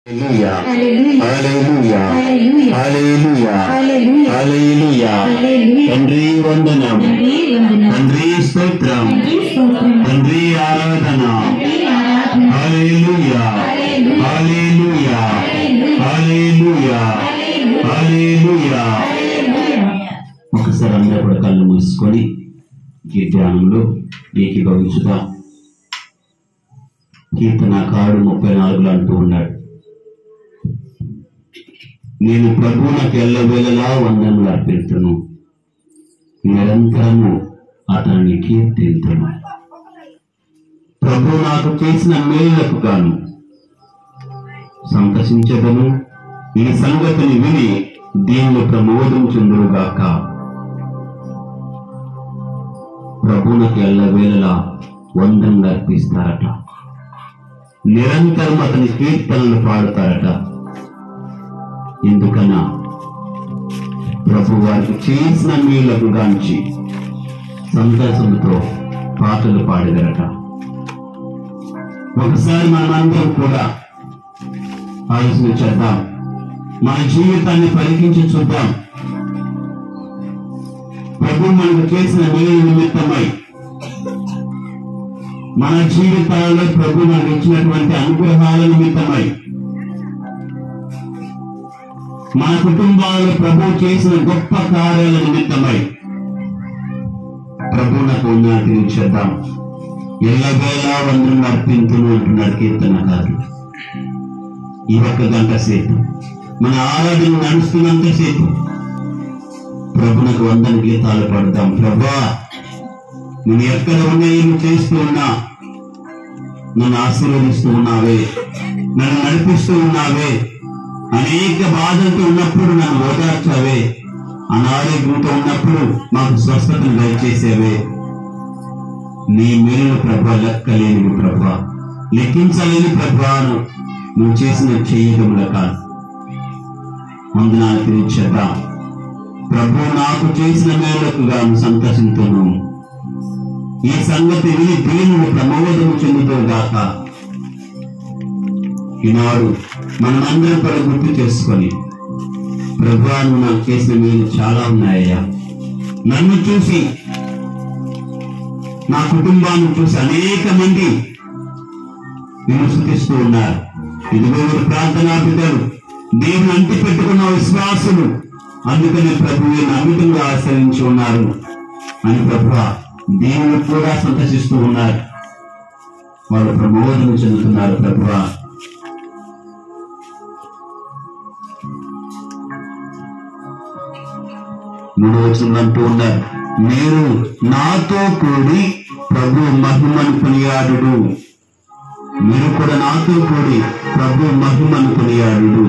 హల్లెలూయా హల్లెలూయా. హల్లెలూయా హల్లెలూయా. హల్లెలూయా. హల్లెలూయా. హల్లెలూయా. తండ్రి వందనం తండ్రి వందనం. తండ్రి స్తోత్రం తండ్రి స్తోత్రం. తండ్రి ఆరాధన తండ్రి ఆరాధన. హల్లెలూయా హల్లెలూయా హల్లెలూయా హల్లెలూయా హల్లెలూయా. ఒకసారి అందరూ కూడా కళ్ళు మూసుకొని ఈ ధ్యానంలో ఏకీభవించుగా కీర్తనకారుడు ముప్పై నాలుగులో అంటూ ఉన్నాడు నేను ప్రభువునకు ఎల్లవేళలా వందనలు అర్పిస్తును నిరంతరము అతనిని కీర్తింతును ప్రభు నాకు చేసిన మేలులకు గాను సంతసించదను ఈ సంగతిని విని దీన్ని ప్రమోదించుందురుగాక ప్రభువునకు ఎల్లవేళలా వందనలు అర్పిస్తారట నిరంతరం అతని కీర్తనలు పాడతారట ఎందుకన్నా ప్రభు వారికి చేసిన మేలకు గాంచి సంతోషంతో పాటలు పాడగలట ఒకసారి మనమందరం కూడా ఆలోచన చేద్దాం మన జీవితాన్ని పరికించి చూద్దాం ప్రభు మనకు చేసిన మేలు నిమిత్తమై మన జీవితాలలో ప్రభు మనకు ఇచ్చినటువంటి అనుగ్రహాల నిమిత్తమై మన కుటుంబాలలో ప్రభు చేసిన గొప్ప కార్యాల నిమిత్తమై ప్రభువునకు ఉన్నతి చేద్దాం ఎల్లవేళ వందనం అర్పించును అంటున్నాడు కీర్తనకారులు ఈ ఒక్క గంట సేపు మన ఆరాధన నడుస్తున్నంత సేపు ప్రభునకు వందన గీతాలు పడతాం ప్రభా నేను ఎక్కడ ఉన్నా ఏమి చేస్తూ ఉన్నా నన్ను ఆశీర్వదిస్తూ ఉన్నావే నన్ను నడిపిస్తూ ఉన్నావే అనేక బాధలతో ఉన్నప్పుడు నన్ను ఓదార్చావే అనారోగ్యంతో ఉన్నప్పుడు మాకు స్వస్థతను దయచేసేవే నీ మేలు ప్రభా లెక్కలేనివి ప్రభా లెక్కించలేని ప్రభాను నువ్వు చేసిన చేయటముల కాదు వందనాలు తీర్చేద్దాం ప్రభు నాకు చేసిన మేలకు గాను సంతసింతును ఈ సంగతి విని దీనుడు ప్రమోదము చెందుతూ గాక ఈనాడు మనమందరం కూడా గుర్తు చేసుకొని ప్రభువాను నాకు చేసిన మేలు చాలా ఉన్నాయ్యా నన్ను చూసి నా కుటుంబాన్ని చూసి అనేక మంది విమర్శిస్తూ ఉన్నారు ఇదిగో వీరు ప్రార్థనా బిడ్డలు దేవుని అంటి పెట్టుకున్న విశ్వాసులు అందుకని ప్రభువు అమితంగా ఆశ్రయించి ఉన్నారు అని ప్రభు దేవుని కూడా సంతసిస్తూ ఉన్నారు వాళ్ళు ప్రమోదం చెందుతున్నారు ప్రభు మూడో వచ్చిందంటూ ఉన్నారు మీరు నాతో కూడి ప్రభు మహిమను కొనియాడు మీరు కూడా నాతో కూడి ప్రభు మహిమను కొనియాడు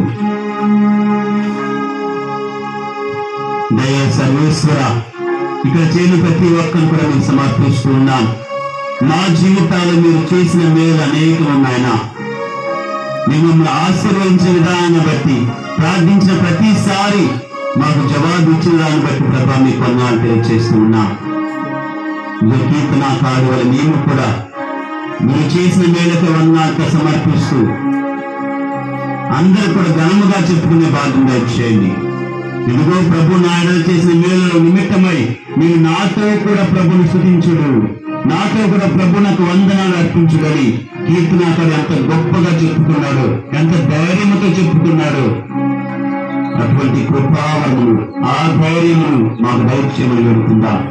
దయ సర్వేశ్వర ఇక్కడ చేయని ప్రతి ఒక్కరు కూడా మేము సమర్పిస్తూ ఉన్నాం మా జీవితాలు మీరు చేసిన మేలు అనేకం ఉన్నాయన మిమ్మల్ని ఆశీర్వదించిన విధానాన్ని బట్టి ప్రార్థించిన ప్రతిసారి మాకు జవాబు ఇచ్చిన దాన్ని బట్టి ప్రభా మీ కొన్నాళ్ళు తెలియజేస్తూ ఉన్నాం మీ కీర్తన కాదు వల్ల మేము కూడా మీరు చేసిన మేలకు వందనాలు సమర్పిస్తూ అందరూ కూడా ఘనముగా చెప్పుకునే భాగం దయచేయండి ఇదిగో ప్రభు నాయన చేసిన మేలుల నిమిత్తమై మీరు నాతో కూడా ప్రభుని స్థుతించుడు నాతో కూడా ప్రభు నాకు వందనాలు అర్పించుడని కీర్తనాకారు ఎంత గొప్పగా చెప్పుకున్నాడు ఎంత ధైర్యంతో చెప్పుకున్నాడు అటువంటి కృపావరములు ఆ ధైర్యమును మాకు దయచేయమని వేడుకుందాం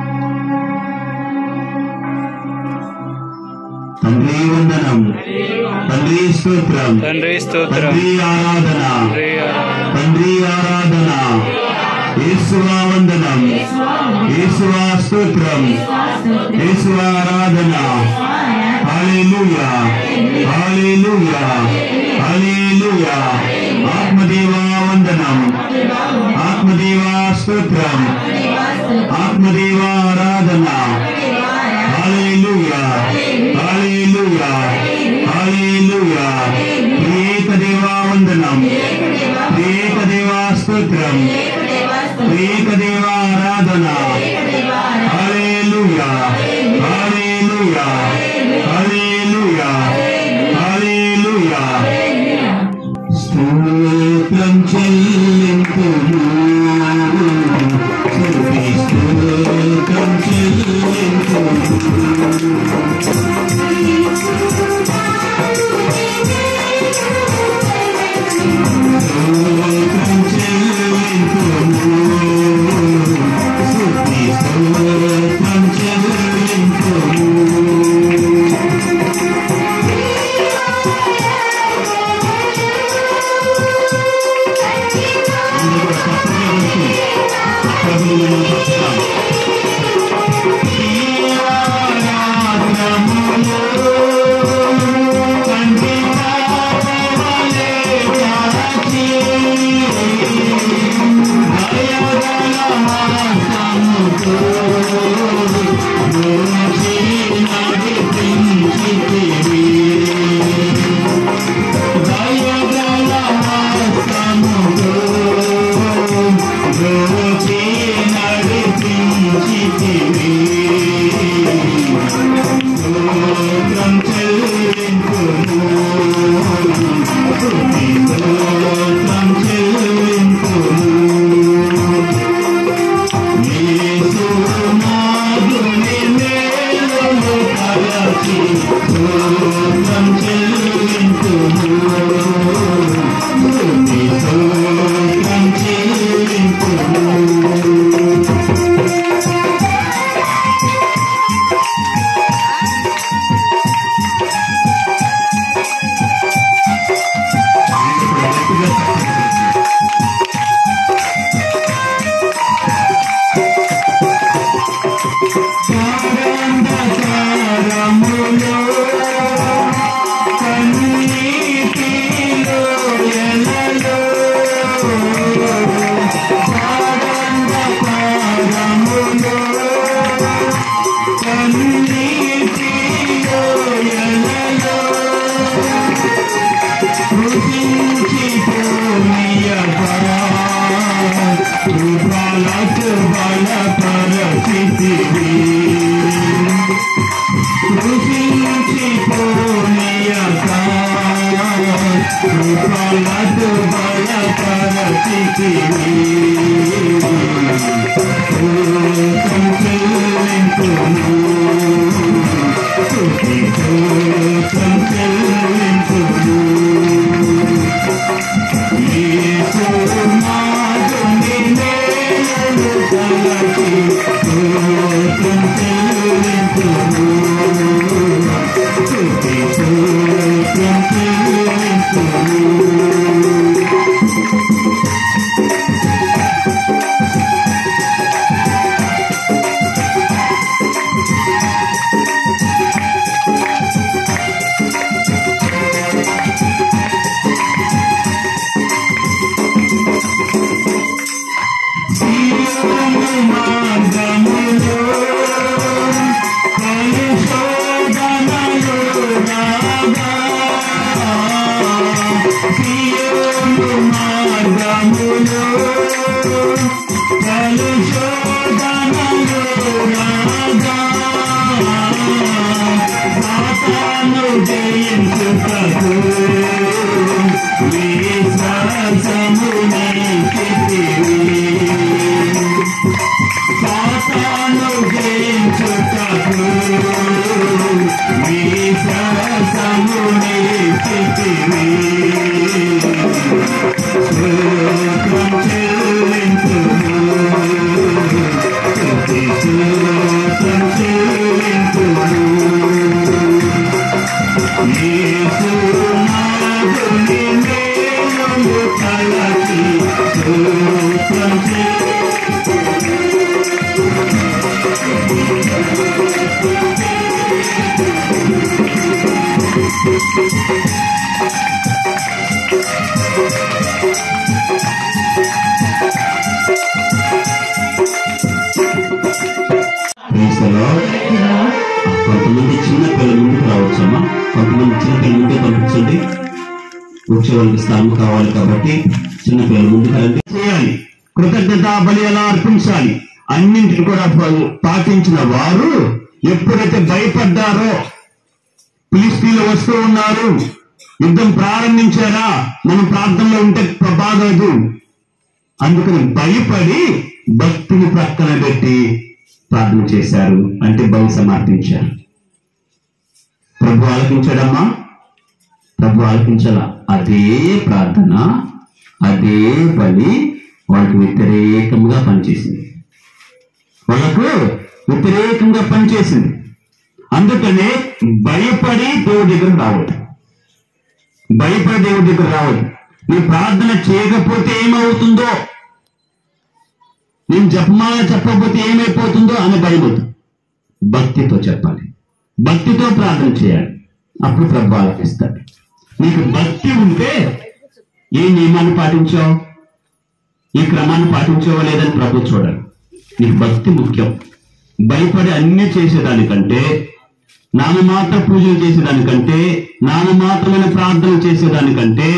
తండ్రి వందనం తండ్రి స్తోత్రం తండ్రి స్తోత్రం తండ్రి ఆరాధన తండ్రి ఆరాధన. తండ్రి ఆరాధన యేసువా వందనం యేసువా స్తోత్రం యేసువా ఆరాధన హల్లెలూయా హల్లెలూయా హల్లెలూయా ఆత్మదేవా వందనం ఆత్మదేవా స్తోత్రం ఆత్మదేవా ఆరాధన హల్లెలూయా హల్లెలూయా హల్లెలూయా ఏక దేవా వందనం ఏక దేవా స్తోత్రం ఏక దేవా ఆరాధన హల్లెలూయా హల్లెలూయా హల్లెలూయా హల్లెలూయా తలచి స్తోత్రం చెల్లింతుము స్తుతి స్తోత్రం చెల్లింతుము పారంధకారములో కన్నీటిలో ఎలలో పారంధకారములో కన్నీటిలో ఎలలో కృషించిపోనీయగా కృపలకు బలపరచితివి కృషించిపోనీయగా కృపలకు బలపరచితివి స్తోత్రం చెల్లింతుము స్తుతి స్తోత్రం చెల్లింతుము సాతాను జయించుటకు మీ సరసముని స్థితివి స్తోత్రం చెల్లింతుము స్తుతి స్తోత్రం చెల్లింతుము యేసు నాదుని మేలులు తలచి స్తోత్రం చెల్లింతుము Praise the Lord. కొంతమంది చిన్న పిల్లల ముందుకు రావచ్చమ్మా కొంతమంది చిన్న పిల్లల ముందే పంపించండి వచ్చే వాళ్ళకి స్థానం కావాలి కాబట్టి చిన్న పిల్లల ముందుకు రండి చేయాలి కృతజ్ఞత బలి ఎలా అర్పించాలి అన్నింటిని కూడా పా- పాటించిన వారు ఎప్పుడైతే భయపడ్డారో ఫిలిస్తీన్లు వస్తూ ఉన్నారు యుద్ధం ప్రారంభించారా మనం ప్రార్థనలో ఉంటే బాగోదు అందుకని భయపడి భక్తిని ప్రక్కన పెట్టి ప్రార్థన చేశారు అంటే బలి సమర్పించారు ప్రభు ఆలకించాడమ్మా ప్రభు ఆలకించాల అదే ప్రార్థన అదే బలి వాళ్ళకి వ్యతిరేకంగా పనిచేసింది వాళ్ళకు వ్యతిరేకంగా పనిచేసింది అందుకనే భయపడి దేవుడి దగ్గర రావద్దు భయపడి దేవుడి దగ్గర రావద్దు నీ ప్రార్థన చేయకపోతే ఏమవుతుందో నేను జపమాల చెప్పకపోతే ఏమైపోతుందో అని భయమొద్దు భక్తితో చెప్పాలి భక్తితో ప్రార్థన చేయాలి అప్పుడు ప్రభు ఆలకిస్తాడు నీకు భక్తి ఉంటే ఏ నియమాన్ని పాటించావు ఈ క్రమాన్ని పాటించావో లేదని ప్రభు చూడాలి నీకు భక్తి ముఖ్యం భయపడి అన్ని చేసేదానికంటే నామమాత్ర పూజలు చేసేదానికంటే నామమాత్రమైన ప్రార్థన చేసేదానికంటే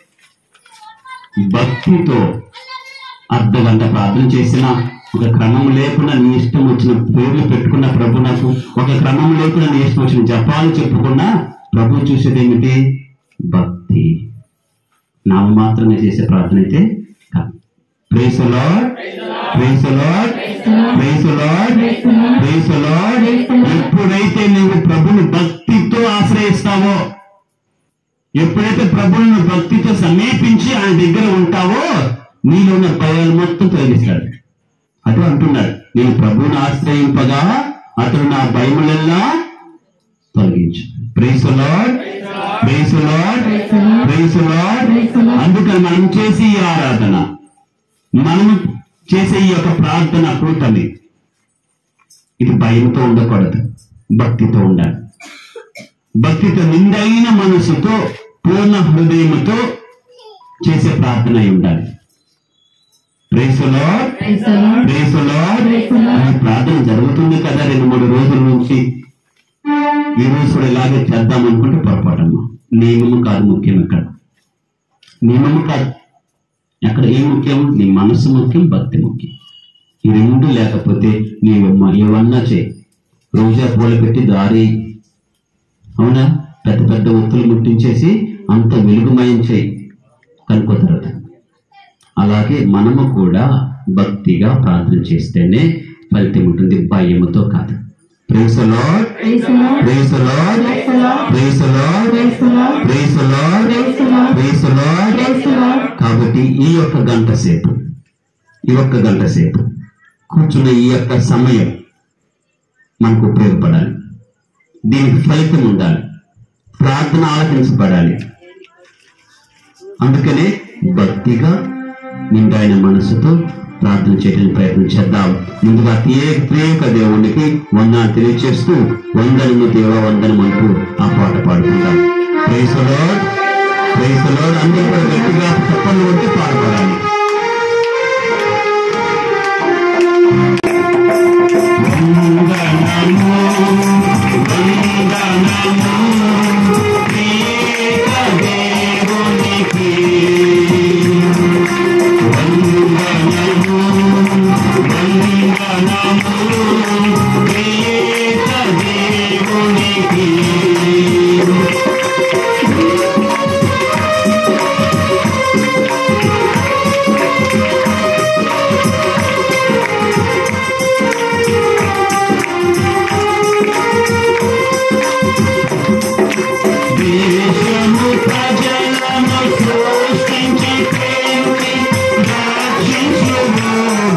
భక్తితో అర్ధ గంట ప్రార్థన చేసిన ఒక క్రమం లేకుండా నీ ఇష్టం వచ్చిన పేర్లు పెట్టుకున్న ప్రభు నాకు ఒక క్రమం లేకుండా నీ ఇష్టం వచ్చిన జపాలు చెప్పుకున్నా ప్రభు చూసేది ఏమిటి భక్తి నామ మాత్రమే చేసే ప్రార్థన అయితే కాదు praise Lord praise Lord praise Lord praise Lord ఎప్పుడైతే నువ్వు ప్రభుని భక్తితో ఆశ్రయిస్తావో ఎప్పుడైతే ప్రభువును భక్తితో సమీపించి ఆయన దగ్గర ఉంటావో నీలో ఉన్న భయాలు మొత్తం తొలగిస్తాడు అటు అంటున్నాడు నేను ప్రభువుని ఆశ్రయింపగా అతడు నా భయములెల్లా తొలగించు praise Lord praise Lord praise Lord అందుకని మనం చేసే ఈ ఆరాధన మనం చేసే ఈ యొక్క ప్రార్థన కూటమి ఇది భయంతో ఉండకూడదు భక్తితో ఉండాలి భక్తితో నిండైన మనసుతో పూర్ణ హృదయముతో చేసే ప్రార్థన అయి ఉండాలి ప్రైజ్ లార్డ్ ప్రైజ్ లార్డ్ ఈ ప్రార్థన జరుగుతుంది కదా రెండు మూడు రోజుల నుంచి ఈ రోజు కూడా ఇలాగే చేద్దాం అనుకుంటే పొరపాటమ్మా నియమము కాదు ముఖ్యం ఇక్కడ నియమము కాదు ఎక్కడ ఏం ముఖ్యం నీ మనసు ముఖ్యం భక్తి ముఖ్యం ఈ రెండు లేకపోతే నీవు ఏమన్నా చేయి రోజా పూలు పెట్టి దారి అవునా పెద్ద పెద్ద ఒత్తులు ముట్టించేసి అంత వెలుగుమయం చేయి కనుకోతరదు అలాగే మనము కూడా భక్తిగా ప్రార్థన చేస్తేనే ఫలితం ఉంటుంది భయముతో కాదు praise Lord praise Lord praise Lord praise Lord praise Lord కాబట్టి ఈ యొక్క గంట సేపు ఈ ఒక్క గంట సేపు కూర్చున్న ఈ యొక్క సమయం మనకు ఉపయోగపడాలి దీనికి ఫలితం ఉండాలి ప్రార్థన ఆలకించబడాలి అందుకనే భక్తిగా నిండైన మనసుతో ప్రార్థన చేయడానికి ప్రయత్నం చేద్దాం ముందుగా తీయ ప్రేయక దేవునికి వందనాలు తెలియజేస్తూ వందనము దేవ వందనం అంటూ ఆ పాట పాడుకుందాం ప్రేసలో ప్రేసలో అందరూ కూడా గట్టిగా తప్పని ఉంటే పాడపడాలి వందనము వందనము ప్రియక దేవునికి వందనము వందనము ప్రియక దేవునికి దేశము ప్రజలను సృష్టించి ప్రేమి రక్షించుము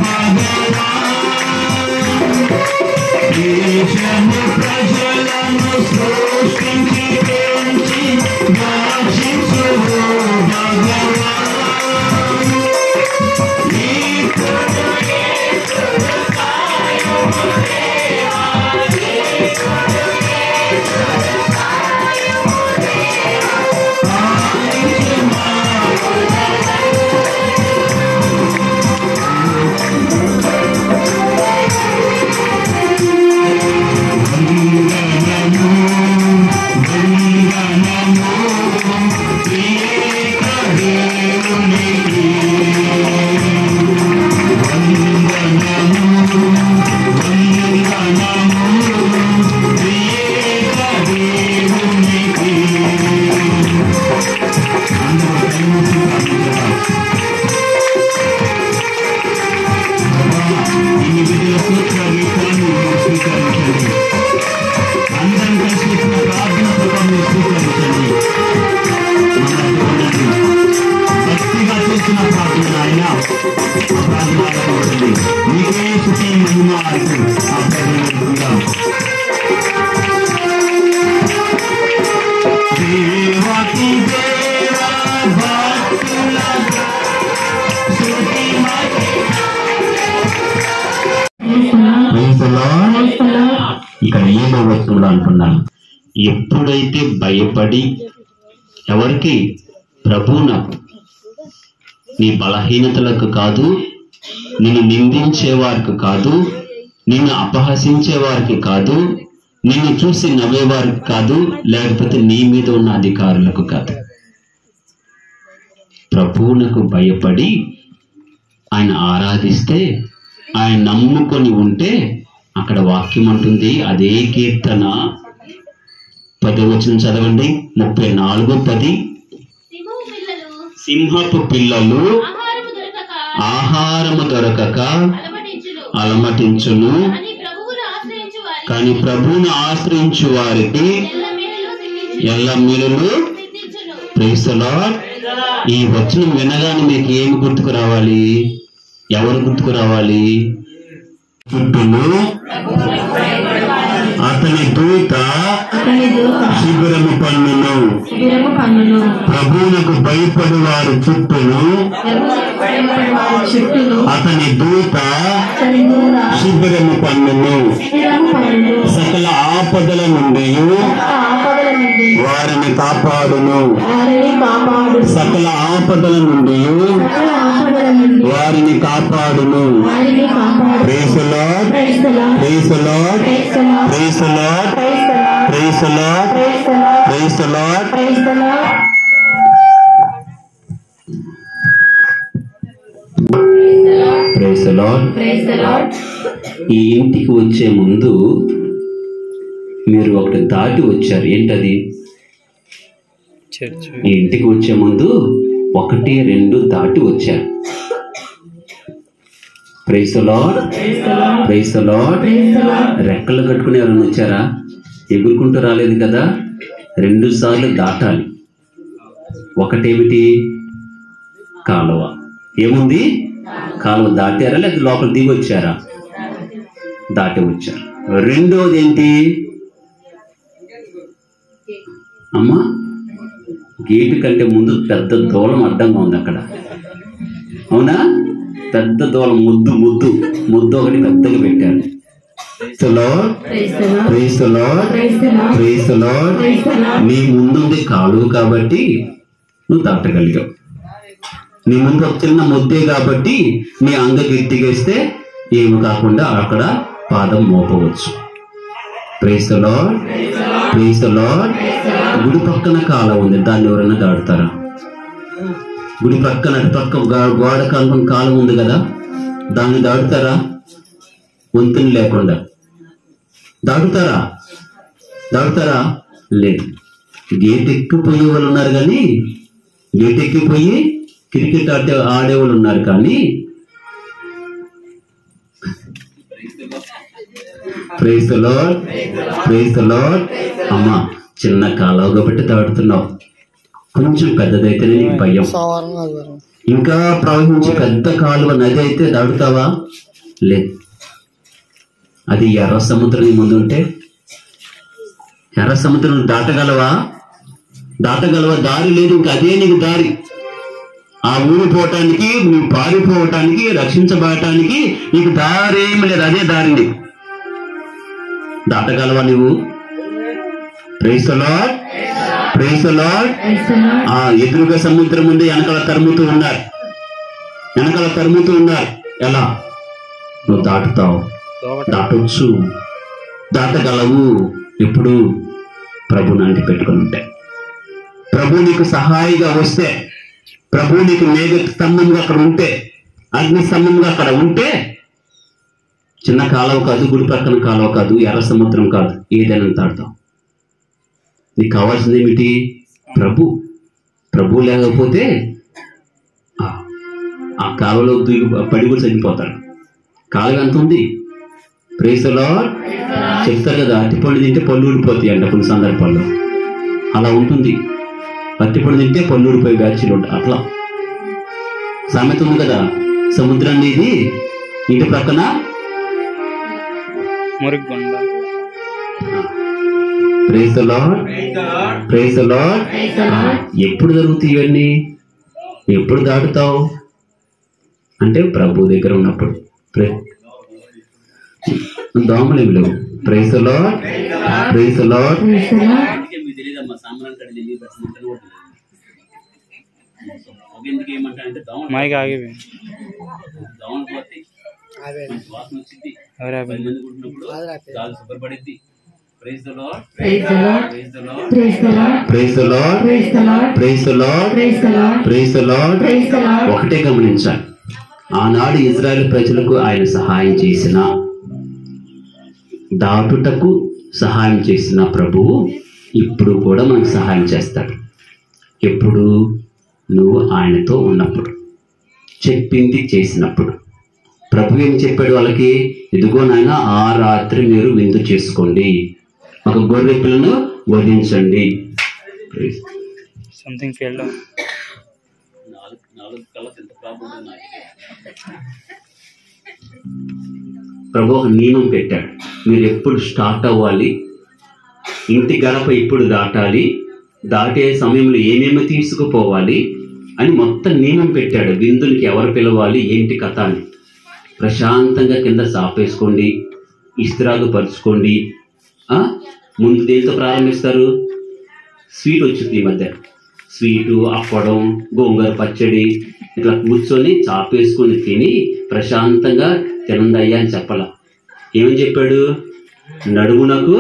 భగవాన్. దేశము ప్రజలను సృష్టించి పెంచి రక్షించుము భగవాన్. ఈ ఈ విధుల సూత్ర గీతాన్ని స్వీకరించండి అందరం కలిసి ఇచ్చిన ప్రార్థన ప్రభావం స్వీకరించండి మనకు ఉన్నది. భక్తిగా చేసిన ప్రార్థన ఆయన ఆ ప్రార్థన ఆలకించండి. మీకే శుచి మహిమ అర్పు ఆ ప్రార్థన అనుకుందాం. దేవాతి దేవా భక్తుల శృతి మహిమ Praise the Lord. ఇక్కడ ఏమో వస్తువులు అంటున్నాను ఎప్పుడైతే భయపడి ఎవరికి ప్రభువునకు నీ బలహీనతలకు కాదు నిన్ను నిందించే వారికి కాదు నిన్ను అపహసించే వారికి కాదు నిన్ను చూసి నవ్వేవారికి కాదు లేకపోతే నీ మీద ఉన్న అధికారులకు కాదు ప్రభువునకు భయపడి ఆయన ఆరాధిస్తే ఆయన నమ్ముకొని ఉంటే అక్కడ వాక్యం అంటుంది అదే కీర్తన పది వచ్చిన చదవండి ముప్పై నాలుగు పది సింహపు పిల్లలు సింహపు పిల్లలు ఆహారము దొరకక ఆహారము దొరకక అలమటించును అలమటించును అని ప్రభువును ఆశ్రయించు వారి కానీ ప్రభువును ఆశ్రయించు వారికి ఎల్ల మేలులు సిద్ధించు ఎల్ల మేలులు సిద్ధించును Praise the Lord. ఈ వచనం వినగానే మీకు ఏమి గుర్తుకు రావాలి ఎవరు గుర్తుకు రావాలి చుట్టూను అతని దూత అతని దూత శిబిరము పన్నును శిబిరము పన్నును ప్రభువునకు భయపడు వారి చుట్టూను వారి చుట్టూను అతని దూత అతని దూత శిబిరము పన్నును శిబిరము పన్నును సకల ఆపదల నుండి ఆపదల నుండి వారిని కాపాడును వారిని కాపాడు సకల ఆపదల నుండి సకల ఆపదల నుండి వారిని కాపాడును వారిని కాపాడు Praise the Lord. Praise the Lord. Praise the Lord. Praise the Lord. Praise the Lord. Praise the Lord. Praise the Lord. Praise the Lord. Praise the Lord. Praise the Lord. Praise the Lord. Praise the Lord. ఈ ఇంటికి వచ్చే ముందు మీరు ఒకటి దాటి వచ్చారు ఏంటది church ఈ ఇంటికి వచ్చే ముందు ఒకటి రెండు దాటి వచ్చారు praise Lord praise Lord Praise the Lord. రెక్కలు కట్టుకుని ఎవరైనా వచ్చారా ఎగురుకుంటూ రాలేదు కదా రెండు సార్లు దాటాలి ఒకటేమిటి కాలువ ఏముంది కాలువ దాటారా లేదా లోపల దిగి వచ్చారా దాటి వచ్చారు రెండోది ఏంటి అమ్మా గేటు కంటే ముందు పెద్ద దూలం అడ్డంగా ఉంది అక్కడ అవునా పెద్ద దూలం ముద్దు ముద్దు ముద్దు ఒకటి పెద్దగా పెట్టారు Praise the Lord. Praise the Lord. Praise the Lord. Praise the Lord. Praise the Lord. Praise the Lord. నీ ముందుంది కాలువ కాబట్టి నువ్వు దాటగలిగావు నీ ముందు ఒక చిన్న ముద్దే కాబట్టి నీ అంగ గట్టిగేస్తే ఏమి కాకుండా అక్కడ పాదం మోపవచ్చు praise the Lord praise the Lord గుడి పక్కన కాలం ఉంది దాన్ని ఎవరైనా దాటుతారా గుడి పక్కన అటు పక్క గా- గోడ కాలం కాలం ఉంది కదా దాన్ని దాటుతారా వంతుని లేకుండా దాటుతారా దాటుతారా లేదు గేట్ ఎక్కిపోయే వాళ్ళు ఉన్నారు కానీ గేట్ ఎక్కిపోయి క్రికెట్ ఆడే ఆడేవాళ్ళు ఉన్నారు కానీ praise the Lord praise the Lord అమ్మా చిన్న కాలువ కాబట్టి దాటుతున్నావు కొంచెం పెద్దదైతేనే నీకు భయం ఇంకా ప్రవహించి పెద్ద కాలువ నది అయితే దాటుతావా లేదు అది ఎర్ర సముద్రం నీ ముందుంటే ఎర్ర సముద్రం దాటగలవా దాటగలవా దారి లేదు ఇంకా అదే నీకు దారి ఆ ఊరు పోవటానికి నువ్వు పారిపోవటానికి రక్షించబడటానికి నీకు దారి ఏమి లేదు అదే దారి నీకు దాటగలవా నువ్వు praise Lord praise Lord Praise the Lord. ఆ ఎదురుగా సముద్రం ఉంది వెనకాల తరుముతూ ఉన్నారు వెనకాల తరుముతూ ఉన్నారు ఎలా నువ్వు దాటుతావు దాటొచ్చు దాటగలవు ఎప్పుడు ప్రభు నాటి పెట్టుకుని ఉంటే ప్రభు నీకు సహాయిగా వస్తే ప్రభు నీకు మేఘ స్తంభంగా అక్కడ ఉంటే అగ్ని స్తంభంగా అక్కడ ఉంటే చిన్న కాలువ కాదు గుడి పక్కన కాలువ కాదు ఎర్ర సముద్రం కాదు ఏదైనా దాటుతావు నీకు కావాల్సింది ఏమిటి ప్రభు ప్రభు లేకపోతే ఆ- ఆ కాలువలో దిగి పడి కూడా చనిపోతాడు కాలువ ఎంత ఉంది ప్రేసలో చెప్తారు కదా అరటిపళ్ళు తింటే పళ్ళు ఊడిపోతాయి అంట కొన్ని సందర్భాల్లో అలా ఉంటుంది అరటిపళ్ళు తింటే పళ్ళు ఊడిపోయే బ్యాచ్లు ఉంటాయి అట్లా సామెత ఉంది కదా సముద్రాన్ని ఇది ఇంటి ప్రక్కన మురిగొండ praise the Lord praise the Lord Praise the Lord. ఎప్పుడు జరుగుతాయి ఇవన్నీ ఎప్పుడు దాటుతావు అంటే ప్రభు దగ్గర ఉన్నప్పుడు ప్రే దోమలు ఏమి లేవు praise Lord praise Lord Praise the Lord. Mic ఆగిపోయింది ఎవరు ఆపింది? Praise the Lord Praise the Lord. Praise the Lord Praise the Lord. Praise the Lord Praise the Lord. Praise the Lord Praise the Lord. Praise the Lord Praise the Lord. ఒకటే గమనించాలి ఆనాడు Israel ప్రజలకు ఆయన సహాయం చేసిన దాటుటకు సహాయం చేసిన ప్రభువు ఇప్పుడు కూడా మనకు సహాయం చేస్తాడు ఎప్పుడు నువ్వు ఆయనతో ఉన్నప్పుడు చెప్పింది చేసినప్పుడు ప్రభు ఏం చెప్పాడు వాళ్ళకి ఇదిగో నాయన ఆ రాత్రి మీరు విందు చేసుకోండి ఒక గొర్రె పిల్లను వధించండి Praise. సంథింగ్ ఫెయిల్డ్ నాలుగు నాలుగు కళ్ళకి ఎంత ప్రాబ్లం ఉన్నాయి ప్రభు ఒక నియమం పెట్టాడు మీరు ఎప్పుడు స్టార్ట్ అవ్వాలి ఇంటి గడప ఎప్పుడు దాటాలి దాటే సమయంలో ఏమేమి తీసుకుపోవాలి అని మొత్తం నియమం పెట్టాడు విందులకి ఎవరు పిలవాలి ఏంటి కథ అని ప్రశాంతంగా కింద సాపేసుకోండి ఇస్త్రాగు పరుచుకోండి ఆ? ముందు దేంతో ప్రారంభిస్తారు స్వీట్ వచ్చింది ఈ మధ్య స్వీటు అప్పడం గోంగూర పచ్చడి ఇట్లా కూర్చొని చాపేసుకొని తిని ప్రశాంతంగా తినందయ్యా అని చెప్పాల ఏమని చెప్పాడు నడుమునకు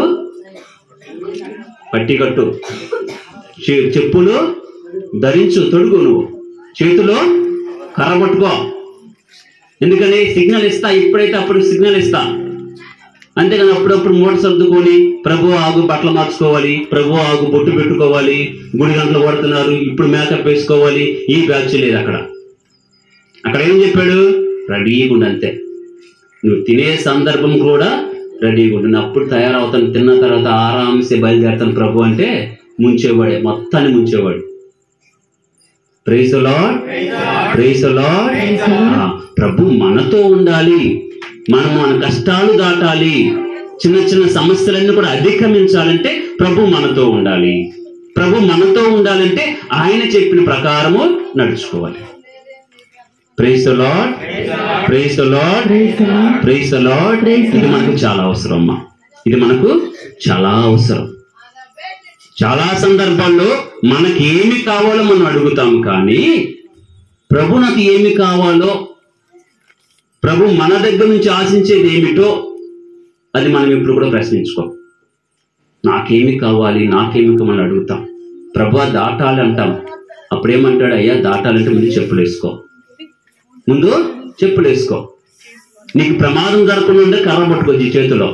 పట్టికట్టు చె- చెప్పులు ధరించు తొడుగు నువ్వు చేతిలో కర్ర పట్టుకో ఎందుకని సిగ్నల్ ఇస్తా ఇప్పుడైతే అప్పుడు సిగ్నల్ ఇస్తా అంతేగాని అప్పుడప్పుడు మూట సర్దుకొని ప్రభు ఆగు బట్టలు మార్చుకోవాలి ప్రభు ఆగు బొట్టు పెట్టుకోవాలి గుడి గంటలు కొడుతున్నారు ఇప్పుడు మేకప్ వేసుకోవాలి ఈ బ్యాచ్ లేదు అక్కడ అక్కడ ఏం చెప్పాడు రెడీగా ఉండు అంతే నువ్వు తినే సందర్భం కూడా రెడీగా ఉండు నేను అప్పుడు తయారవుతాను తిన్న తర్వాత ఆరాంసే బయలుదేరుతాను ప్రభు అంటే ముంచేవాడే మొత్తాన్ని ముంచేవాడు ప్రైజ్ లార్డ్ ప్రైజ్ లార్డ్ ఆ, ప్రభు మనతో ఉండాలి మనం మన కష్టాలు దాటాలి చిన్న చిన్న సమస్యలన్నీ కూడా అధిగమించాలంటే ప్రభు మనతో ఉండాలి ప్రభు మనతో ఉండాలంటే ఆయన చెప్పిన ప్రకారము నడుచుకోవాలి praise Lord praise Lord praise Lord ఇది మనకు చాలా అవసరం అమ్మా ఇది మనకు చాలా అవసరం చాలా సందర్భాల్లో మనకి ఏమి కావాలో మనం అడుగుతాం కానీ ప్రభు నాకు ఏమి కావాలో ప్రభు మన దగ్గర నుంచి ఆశించేది ఏమిటో అది మనం ఎప్పుడు కూడా ప్రశ్నించుకో నాకేమి కావాలి నాకేమి కావాలని అడుగుతాం ప్రభు దాటాలి అంటాం అప్పుడేమంటాడు అయ్యా దాటాలంటే ముందు చెప్పులు వేసుకో ముందు చెప్పులు వేసుకో నీకు ప్రమాదం జరగకుండా ఉంటే కర్ర పట్టుకోవచ్చు ఈ చేతిలో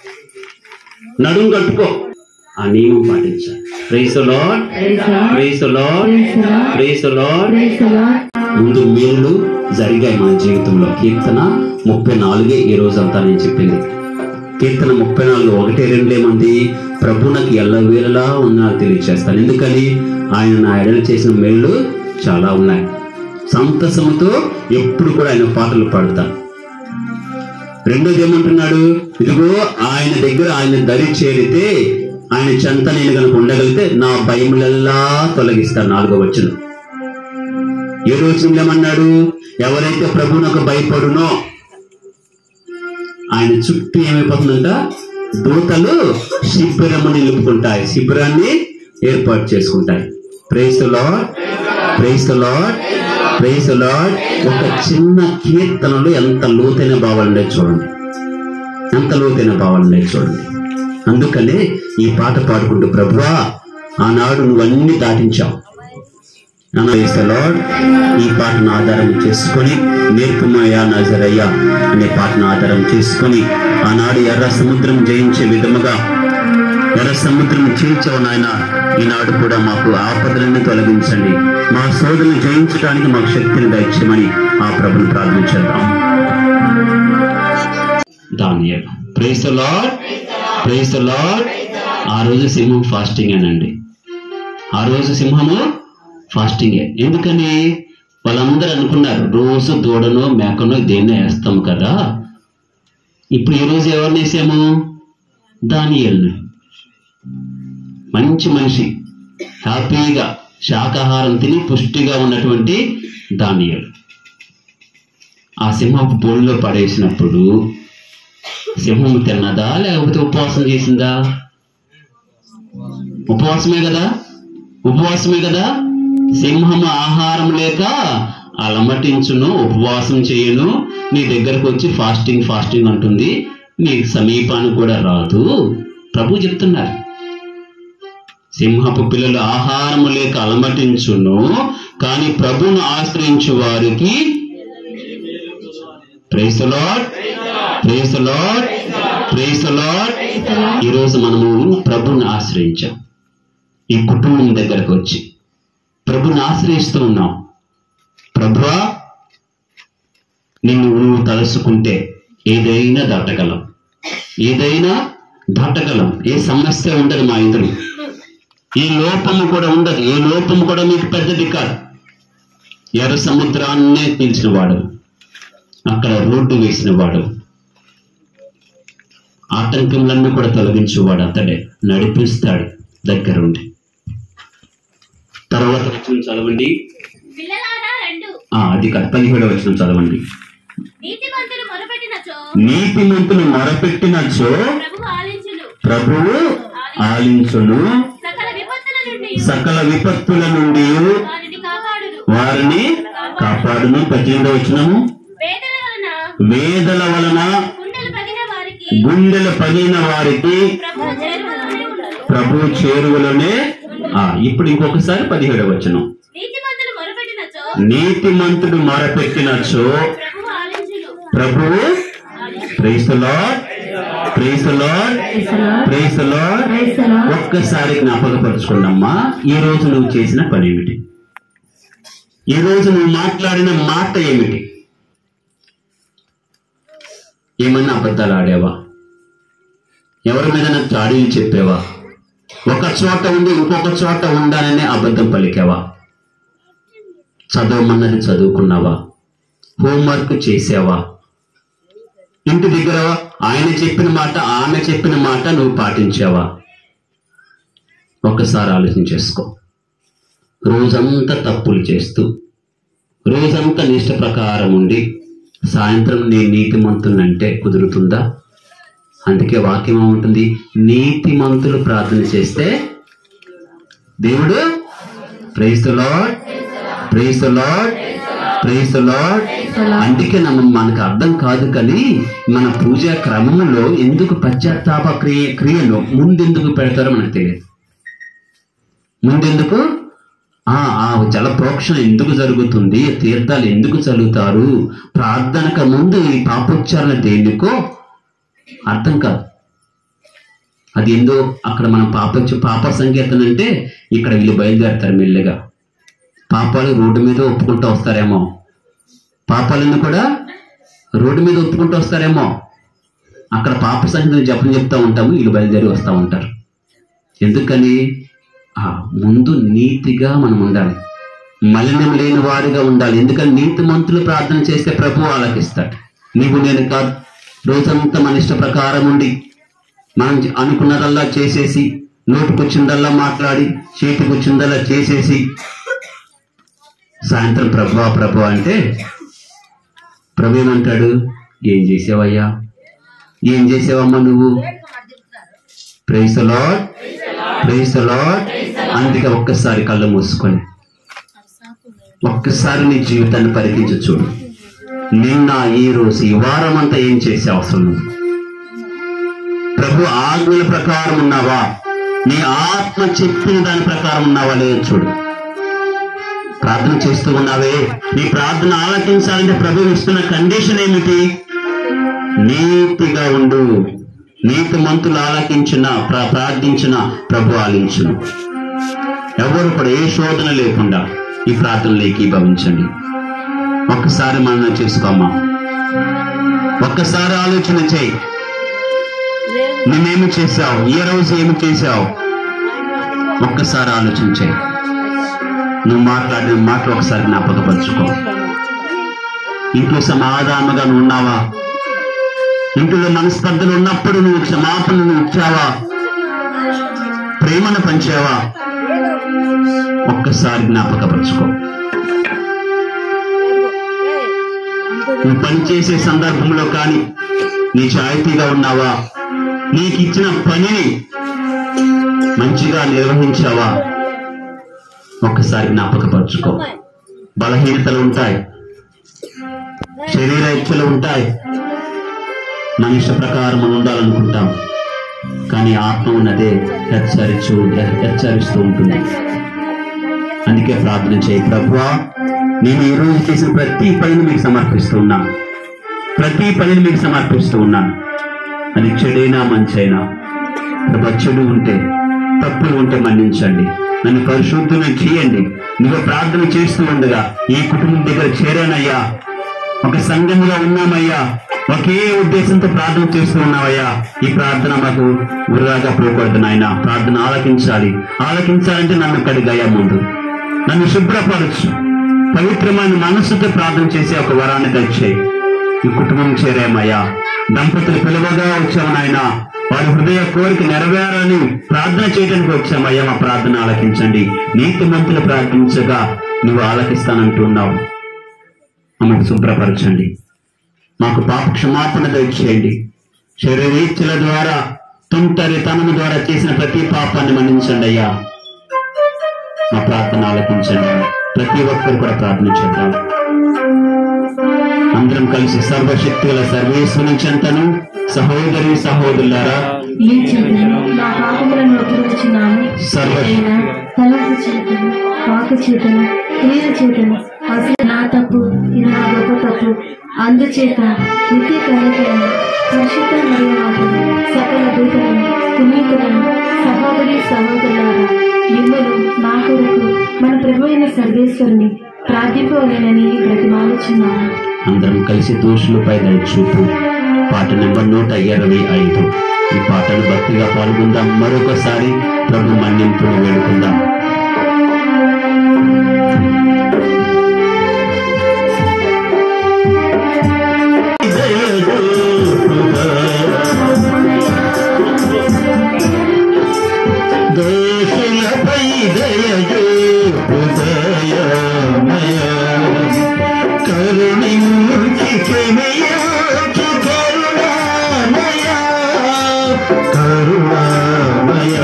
నడుము కట్టుకో ఆ నియమం పాటించాలి praise Lord praise Lord praise Lord ముందు మేలు జరిగాయి మన జీవితంలో కీర్తన ముప్పై నాలుగే ఈ రోజంతా నేను చెప్పింది కీర్తన ముప్పై నాలుగు ఒకటి రెండేమంది ప్రభు నాకు ఎల్లవేళలా ఉన్నా తెలియచేస్తాను ఎందుకని ఆయన నా ఎడలు చేసిన మేళ్ళు చాలా ఉన్నాయి సంతసముతో ఎప్పుడు కూడా ఆయన పాటలు పాడతాను రెండోది ఏమంటున్నాడు ఇదిగో ఆయన దగ్గర ఆయన దరి చేరితే ఆయన చెంత నేను కనుక ఉండగలిగితే నా భయములెల్లా తొలగిస్తాను నాలుగో వచ్చిన ఏ రోజు ఏమన్నాడు ఎవరైతే ప్రభువునకు భయపడునో ఆయన చుట్టూ ఏమైపోతుందంట దూతలు శిబిరము నిలుపుకుంటాయి శిబిరాన్ని ఏర్పాటు చేసుకుంటాయి praise Lord praise Lord praise Lord ఒక చిన్న కీర్తనలో ఎంత లోతైన భావాలు ఉన్నాయి చూడండి ఎంత లోతైన భావాలు ఉన్నాయి చూడండి అందుకనే ఈ పాట పాడుకుంటూ ప్రభువా ఆనాడు నువ్వన్నీ దాటించావు లార్డ్ ఈ పాటను ఆధారం చేసుకొని నేర్పుమయ్యా నజరయ్యా అనే పాటను ఆధారం చేసుకొని ఆనాడు ఎర్ర సముద్రం జయించే విధముగా ఎర్ర సముద్రం చీల్చవు నాయన ఈనాడు కూడా మాకు ఆపదలన్నీ తొలగించండి మా సోదరుని జయించడానికి మాకు శక్తిని దయచేయమని ఆ ప్రభుని ప్రార్థించేద్దాం Daniel praise Lord praise Lord ఆ రోజు సింహం ఫాస్టింగ్ అనండి ఆ రోజు సింహము ఫాస్టింగే ఎందుకని వాళ్ళందరూ అనుకున్నారు రోజు దూడనో మేకనో దేన్నో వేస్తాం కదా ఇప్పుడు ఈ రోజు ఎవరిని వేసాము దానియల్ని మంచి మనిషి హ్యాపీగా శాకాహారం తిని పుష్టిగా ఉన్నటువంటి దానియలు ఆ సింహపు బోళ్ళలో పడేసినప్పుడు సింహం తిన్నదా లేకపోతే ఉపవాసం చేసిందా ఉపవాసమే కదా ఉపవాసమే కదా సింహము ఆహారం లేక అలమటించును ఉపవాసం చేయను నీ దగ్గరకు వచ్చి ఫాస్టింగ్ ఫాస్టింగ్ అంటుంది నీ సమీపానికి కూడా రాదు ప్రభు చెప్తున్నారు సింహపు పిల్లలు ఆహారము లేక అలమటించును కానీ ప్రభును ఆశ్రయించు వారికి praise Lord praise Lord praise Lord ఈరోజు మనము ప్రభుని ఆశ్రయించాం ఈ కుటుంబం దగ్గరకు వచ్చి ప్రభుని ఆశ్రయిస్తూ ఉన్నాం ప్రభువా నిన్ను నువ్వు తలుసుకుంటే ఏదైనా దాటగలం ఏదైనా దాటగలం ఏ సమస్య ఉండదు మా ఎదురు ఈ లోపము కూడా ఉండదు ఏ లోపము కూడా మీకు పెద్దది కాదు ఎర్ర సముద్రాన్నే పిలిచిన వాడు అక్కడ రోడ్డు వేసిన వాడు ఆటంకములన్నీ కూడా తొలగించేవాడు అతడే నడిపిస్తాడు దగ్గరుండి తర్వాత వచ్చిన చదవండి పిల్లలారా రెండు ఆ, అది కాదు పదిహేడవ వచ్చిన చదవండి నీతిమంతులు మొరపెట్టినచో నీతిమంతులు మొరపెట్టినచో ప్రభు ఆలించును ప్రభువు ఆలించును సకల విపత్తుల నుండి సకల విపత్తుల నుండి వారిని కాపాడును వారిని కాపాడును పద్దెనిమిదవ వచ్చినము వేదన వలన వేదల వలన కుండలు పగిన వారికి గుండెలు పగిలిన వారికి ప్రభు చేరువలోనే ఉండదు ప్రభు చేరువలోనే ఆ ఇప్పుడు ఇంకొకసారి పదిహేడవ వచనం నీతిమంతులు మొరపెట్టినచో నీతిమంతుడు మొరపెట్టినచో ప్రభు ఆలించును ప్రభువు praise Lord praise Lord praise Lord ఒక్కసారి జ్ఞాపకపరచుకోండమ్మా ఈ రోజు నువ్వు చేసిన పని ఏమిటి ఈ రోజు నువ్వు మాట్లాడిన మాట ఏమిటి ఏమన్నా అబద్ధాలు ఆడావా ఎవరి మీద చాడీలు చెప్పావా ఒక చోట ఉండి ఇంకొక చోట ఉండాలనే అబద్ధం పలికావా చదవమన్నది చదువుకున్నావా హోంవర్క్ చేసావా ఇంటి దగ్గర ఆయన చెప్పిన మాట ఆమె చెప్పిన మాట నువ్వు పాటించావా ఒక్కసారి ఆలోచన చేసుకో రోజంతా తప్పులు చేస్తూ రోజంతా నిష్ట ప్రకారం ఉండి సాయంత్రం నీ నీతిమంతునంటే కుదురుతుందా అందుకే వాక్యం ఏముంటుంది నీతిమంతులు ప్రార్థన చేస్తే దేవుడు praise Lord praise Lord praise Lord అందుకే నమ్మ మనకు అర్థం కాదు కానీ మన పూజా క్రమంలో ఎందుకు పశ్చాత్తాప క్రియ క్రియలు ముందెందుకు పెడతారో మనకు తెలియదు ముందెందుకు ఆ ఆ జల ప్రోక్షణ ఎందుకు జరుగుతుంది తీర్థాలు ఎందుకు చదువుతారు ప్రార్థనకు ముందు ఈ పాపోచ్చారణ దేనికో అర్థం కాదు అది ఏందో అక్కడ మనం పాప పాప సంకేతం అంటే ఇక్కడ వీళ్ళు బయలుదేరతారు మెల్లగా పాపాలు రోడ్డు మీద ఒప్పుకుంటూ వస్తారేమో పాపాలను కూడా రోడ్డు మీద ఒప్పుకుంటూ వస్తారేమో అక్కడ పాప సంఖ్యను జపం చెప్తా ఉంటాము వీళ్ళు బయలుదేరి వస్తూ ఉంటారు ఎందుకని ఆ ముందు నీతిగా మనం ఉండాలి మలినం లేని వారిగా ఉండాలి ఎందుకని నీతి మంతులు ప్రార్థన చేస్తే ప్రభు ఆలకిస్తాడు నీవు నేను కాదు రోజంతా మన ఇష్ట ప్రకారం ఉండి మనం అనుకున్నదల్లా చేసేసి నోటుకొచ్చిందల్లా మాట్లాడి చేతికొచ్చిందల్లా చేసేసి సాయంత్రం ప్రభు ప్రభు అంటే ప్రభు ఏమంటాడు ఏం చేసావయ్యా ఏం చేసావమ్మా నువ్వు ప్రైస్ లాడ్ ప్రైస్ లాడ్ అందుకే ఒక్కసారి కళ్ళు మూసుకొని ఒక్కసారి నీ జీవితాన్ని పరికించి చూడు నిన్న ఈ రోజు ఈ వారం అంతా ఏం చేసే అవసరం నువ్వు ప్రభు ఆజ్ఞల ప్రకారం ఉన్నావా నీ ఆత్మ చెప్పిన దాని ప్రకారం ఉన్నావా లేదు చూడు ప్రార్థన చేస్తూ ఉన్నావే నీ ప్రార్థన ఆలకించాలంటే ప్రభు ఇస్తున్న కండిషన్ ఏమిటి నీతిగా ఉండు నీతి మంతులు ఆలకించిన ప్ర- ప్రార్థించిన ప్రభు ఆలించును ఎవరు కూడా ఏ శోధన లేకుండా ఈ ప్రార్థనలు ఏకీభవించండి ఒక్కసారి మనం చేసుకోమ్మా ఒక్కసారి ఆలోచన చేయి నువ్వేమి చేశావు ఏ రోజు ఏమి చేశావు ఒక్కసారి ఆలోచన చేయి నువ్వు మాట్లాడిన మాటలు ఒకసారి జ్ఞాపకపరుచుకో ఇంట్లో సమాధానంగా నువ్వు ఉన్నావా ఇంట్లో మనస్పర్ధలు ఉన్నప్పుడు నువ్వు క్షమాపణను ఇచ్చావా ప్రేమను పంచావా ఒక్కసారి జ్ఞాపకపరుచుకో నువ్వు పనిచేసే సందర్భంలో కానీ నీ చాయితీగా ఉన్నావా నీకు ఇచ్చిన పనిని మంచిగా నిర్వహించావా ఒక్కసారి జ్ఞాపకపరుచుకో బలహీనతలు ఉంటాయి శరీర ఇచ్చలు ఉంటాయి మనిషి ప్రకారం మనం ఉండాలనుకుంటాం కానీ ఆత్మ ఉన్నదే హెచ్చరించు హెచ్చరిస్తూ ఉంటుంది అందుకే ప్రార్థన చేయి ప్రభువా నేను ఈ రోజు చేసిన ప్రతి పనిని మీకు సమర్పిస్తూ ఉన్నాను ప్రతి పనిని మీకు సమర్పిస్తూ ఉన్నాను అది చెడైనా మంచైనా ప్రభా చెడు ఉంటే తప్పులు ఉంటే మన్నించండి నన్ను పరిశుద్ధులు చేయండి నువ్వు ప్రార్థన చేస్తూ ఉండగా ఈ కుటుంబం దగ్గర చేరానయ్యా ఒక సంఘంగా ఉన్నామయ్యా ఒకే ఉద్దేశంతో ప్రార్థన చేస్తూ ఉన్నామయ్యా ఈ ప్రార్థన మాకు వృధాగా పోకూడదు నాయన ప్రార్థన ఆలకించాలి ఆలకించాలంటే నన్ను కడిగాయా ముందు నన్ను శుభ్రపరచు పవిత్రమైన మనస్సుతో ప్రార్థన చేసే ఒక వరాన్ని దయచేయి ఈ కుటుంబం చేరామయ్యా దంపతులు పిలువగా వచ్చాము నాయన వారి హృదయ కోరిక నెరవేరాలని ప్రార్థన చేయడానికి వచ్చామయ్యా మా ప్రార్థన ఆలకించండి నీతి మంతులు ప్రార్థించగా నువ్వు ఆలకిస్తానంటున్నావు మమ్మల్ని శుభ్రపరచండి మాకు పాప క్షమాపణ దయచేయండి శరీరీచ్ఛల ద్వారా తుంటరి తనము ద్వారా చేసిన ప్రతి పాపాన్ని మన్నించండి అయ్యా మా ప్రార్థన ఆలకించండి ప్రతి ఒక్కరు కూడా ప్రార్థన చేద్దాం అందరం కలిసి సర్వశక్తి గల సర్వేశ్వరుని చెంతను సహోదరి సహోదరులారా ఈ చేతులు నా పాపములను ఒప్పుకొచ్చున్నాను సర్వ అయినా తలపు చేతులు పాక చేతులు క్రియ చేతులు అసలు నా తప్పు ఇది నా గొప్ప తప్పు అందుచేత నిత్య కన్యకలను పరిశుద్ధ మరియు మాటలు సకల దూతలను పునీతులను సహోదరి సహోదరులారా మిమ్మల్ని నా కొరకు మన ప్రభు అయిన సర్వేశ్వరుని ప్రార్థింపవలెనని ప్రతిమాలుచున్నాను అందరం కలిసి దోషులపై చూపు పాట నెంబర్ నూట ఇరవై ఐదు ఈ పాటను భక్తిగా పాల్గొందాం మరొకసారి ప్రభు మన్నింపును వేడుకుందాం దోషులపై దయజు హృదయమయ కరుణించి క్షమించు కరుణామయ కరుణామయ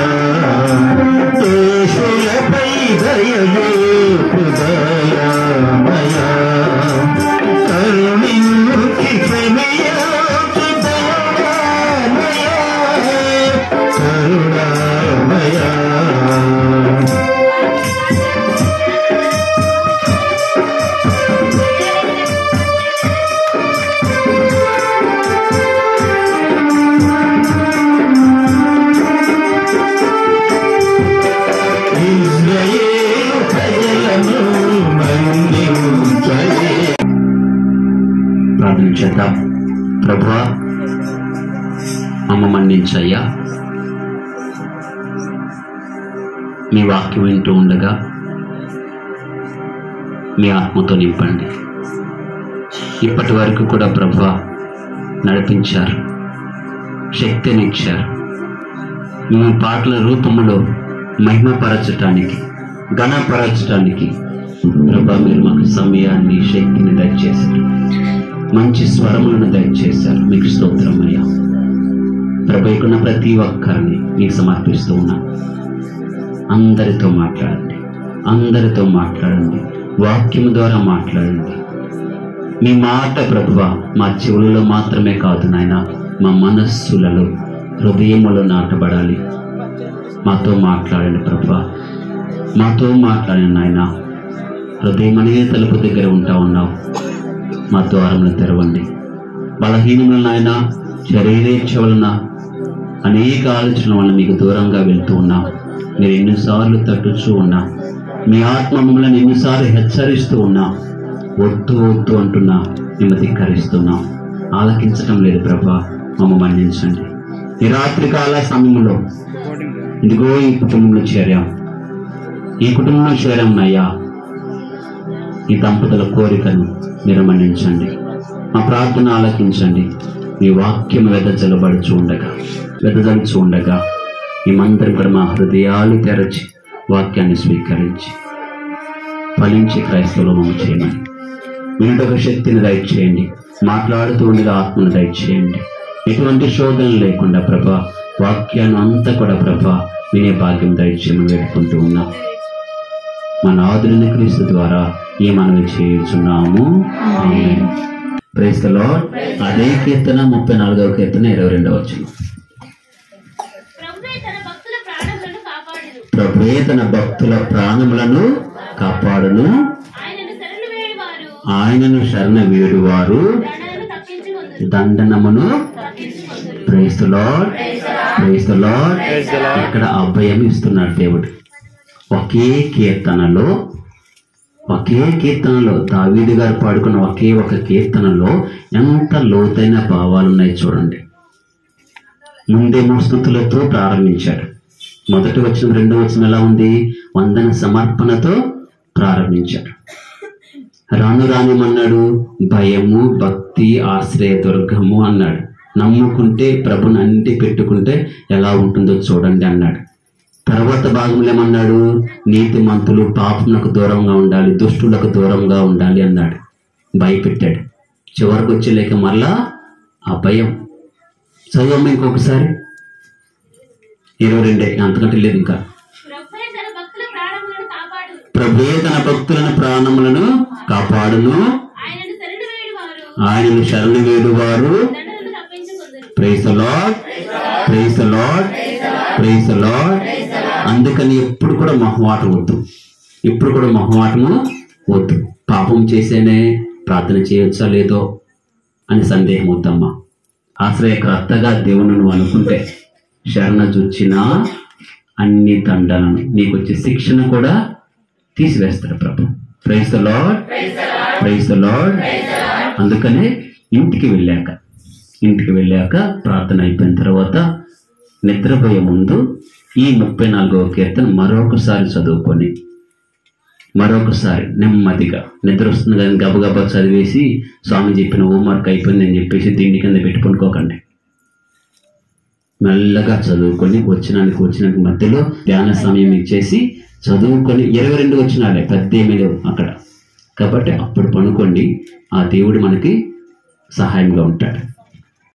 దోషులపై దయజు హృదయమయ కరుణించి క్షమించు కరుణామయ కరుణామయ ఇజ్రాయేలు ప్రజలను మన్నించలే. ప్రార్థన చేద్దాం ప్రభువా మమ్మ మన్నించయ్యా మీ వాక్యం వింటూ ఉండగా మీ ఆత్మతో నింపండి ఇప్పటి వరకు కూడా ప్రభు నడిపించారు శక్తినిచ్చారు మేము పాటల రూపంలో మహిమపరచటానికి ఘనపరచటానికి ప్రభా మీరు మాకు సమయాన్ని శక్తిని దయచేశారు మంచి స్వరములను దయచేశారు మీకు స్తోత్రం అయ్యా ప్రభుకున్న ప్రతి ఒక్కరిని మీకు సమర్పిస్తూ ఉన్నాను అందరితో మాట్లాడండి అందరితో మాట్లాడండి వాక్యం ద్వారా మాట్లాడండి మీ మాట ప్రభువ మా చెవులలో మాత్రమే కాదు నాయన మా మనస్సులలో హృదయములో నాటబడాలి మాతో మాట్లాడండి ప్రభు మాతో మాట్లాడండి నాయన హృదయం అనే తలుపు దగ్గర ఉంటా ఉన్నావు మా ద్వారములు తెరవండి బలహీనములు నాయన శరీరేచ్ఛ వలన అనేక ఆలోచనల వలన మీకు దూరంగా వెళ్తూ ఉన్నాం మీరు ఎన్నిసార్లు తట్టుచూ ఉన్నా మీ ఆత్మ మమ్మల్ని ఎన్నిసార్లు హెచ్చరిస్తూ ఉన్నా వద్దు వద్దు అంటున్నా మేము ధిక్కరిస్తున్నాం ఆలకించటం లేదు ప్రభా మమ్మ మన్నించండి ఈ రాత్రి కాల సమయంలో ఇదిగో ఈ కుటుంబంలో చేరాం ఈ కుటుంబంలో చేరాం నయ్యా ఈ దంపతుల కోరికను మీరు మన్నించండి మా ప్రార్థన ఆలకించండి మీ వాక్యం వెదజలబడుచు ఉండగా వెదజలుచు ఉండగా మేమందరం కూడా మా హృదయాలు తెరచి వాక్యాన్ని స్వీకరించి ఫలించి క్రైస్తవులు మమ్మ చేయమని వినుటకు శక్తిని దయచేయండి మాట్లాడుతూ ఉండగా ఆత్మను దయచేయండి ఎటువంటి శోధన లేకుండా ప్రభా వాక్యాన్ని అంతా కూడా ప్రభా వినే భాగ్యం దయచేయమని వేడుకుంటూ ఉన్నాం మన ఆదులని క్రీస్తు ద్వారా ఈ మనవి చేయుచున్నాము ప్రైస్తలో అదే కీర్తన ముప్పై నాలుగవ కీర్తన ఇరవై రెండవ వచ్చిన ప్రభువే తన భక్తుల ప్రాణములను కాపాడును ప్రభువే తన భక్తుల ప్రాణములను కాపాడును ఆయనను శరణు వేడువారు ఆయనను శరణ వేడువారు దండలను తప్పించుకొందురు దండనమును తప్పించుకొందురు ప్రైస్ లార్డ్ ప్రైస్ లార్డ్ ఇక్కడ అభయం ఇస్తున్నాడు దేవుడు ఒకే కీర్తనలో ఒకే కీర్తనలో దావీదు గారు పాడుకున్న ఒకే ఒక కీర్తనలో ఎంత లోతైన భావాలు ఉన్నాయి చూడండి ముందేమో స్థుతులతో ప్రారంభించాడు మొదటి వచనం రెండో వచనం ఎలా ఉంది వందన సమర్పణతో ప్రారంభించాడు రాను రానిమన్నాడు భయము భక్తి ఆశ్రయ దుర్గము అన్నాడు నమ్ముకుంటే ప్రభుని అంటి పెట్టుకుంటే ఎలా ఉంటుందో చూడండి అన్నాడు తర్వాత భాగంలో ఏమన్నాడు నీతి మంతులు పాపములకు దూరంగా ఉండాలి దుష్టులకు దూరంగా ఉండాలి అన్నాడు భయపెట్టాడు చివరికి వచ్చేలేక మళ్ళా ఆ భయం చదవమ్మ ఇంకొకసారి ఇరవై రెండే అంతకంటే లేదు ఇంకా ప్రభువే తన భక్తుల ప్రాణములను కాపాడు ప్రభువే తన భక్తులను ప్రాణములను కాపాడును ఆయనను శరణు వేడి వారు ఆయనను శరణు వేడు వారు దండలను తప్పించుకుందరు praise Lord praise Lord praise Lord అందుకని ఎప్పుడు కూడా మొహమాటం వద్దు ఇప్పుడు కూడా మొహమాటము వద్దు పాపం చేసేనే ప్రార్థన చేయొచ్చా లేదో అని సందేహం వద్దమ్మా ఆశ్రయకర్తగా దేవుని నువ్వు అనుకుంటే శరణ చూచిన అన్ని దండలను నీకు వచ్చే శిక్షణ కూడా తీసివేస్తాడు ప్రభు ప్రైస్ లాడ్ ప్రైస్ లాడ్ అందుకనే ఇంటికి వెళ్ళాక ఇంటికి వెళ్ళాక ప్రార్థన అయిపోయిన తర్వాత నిద్రపోయే ముందు ఈ ముప్పై నాలుగవ కీర్తన మరొకసారి చదువుకొని మరొకసారి నెమ్మదిగా నిద్ర వస్తుంది కానీ గబగబా చదివేసి స్వామి చెప్పిన హోంవర్క్ అయిపోయింది అని చెప్పేసి తిండి కింద పెట్టి పడుకోకండి మెల్లగా చదువుకొని వచ్చినానికి వచ్చినానికి మధ్యలో ధ్యాన సమయం ఇచ్చేసి చదువుకొని ఇరవై రెండు వచ్చినాలే పెద్ద ఏమీ లేవు అక్కడ కాబట్టి అప్పుడు పనుకోండి ఆ దేవుడు మనకి సహాయంగా ఉంటాడు